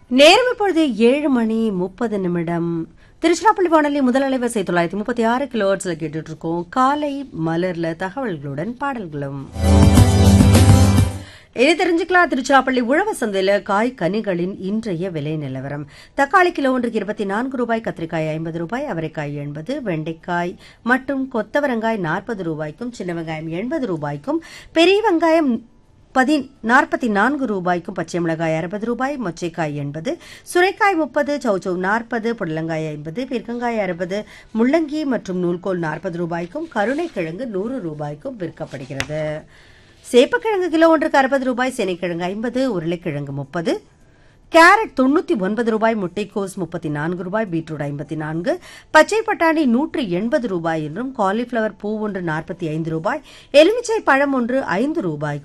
நேரம் இப்பொழுது ஏழு மணி முப்பது நிமிடம் திருச்சிராப்பள்ளி வானொலி முதல் அலைவரிசை தொள்ளாயிரத்தி முப்பத்தி ஆறு கிலோஹெர்ட்ஸ்ல கேட்டுட்டு இருக்கோம் காலை மலர்ல தகவல்களுடன் பாடல்களும் இதை தெரிஞ்சுக்கலாம் திருச்சிராப்பள்ளி உழவு சந்தையில காய் கனிகளின் இன்றைய விலை நிலவரம் தக்காளி கிலோ ஒன்றுக்கு இருபத்தி நான்கு ரூபாய் கத்திரிக்காய் ஐம்பது ரூபாய் அவரைக்காய் எண்பது வெண்டைக்காய் மற்றும் கொத்தவரங்காய் நாற்பது ரூபாய்க்கும் சின்ன வெங்காயம் எண்பது ரூபாய்க்கும் பெரிய வெங்காயம் பதி நாற்பத்தி நான்கு ரூபாய்க்கும் பச்சை மிளகாய் அறுபது ரூபாய் மொச்சைக்காய் எண்பது சுரைக்காய் முப்பது சௌச்சௌ நாற்பது புடலங்காய் ஐம்பது பீர்க்கங்காய் அறுபது முள்ளங்கி மற்றும் நூல்கோல் நாற்பது ரூபாய்க்கும் கருணைக்கிழங்கு நூறு ரூபாய்க்கும் விற்கப்படுகிறது சேப்பக்கிழங்கு கிலோ ஒன்றுக்கு அறுபது ரூபாய் சேனைக்கிழங்கு ஐம்பது உருளைக்கிழங்கு முப்பது கேரட் தொண்ணூத்தி ஒன்பது ரூபாய் முட்டைக்கோஸ் முப்பத்தி நான்கு ரூபாய் பீட்ரூட் ஐம்பத்தி நான்கு பச்சை பட்டாணி நூற்று எண்பது ரூபாய் என்றும் காலிஃபிளவர் பூ ஒன்று நாற்பத்தி ஐந்து ரூபாய் எலுமிச்சை பழம் ஒன்று ஐந்து ரூபாய்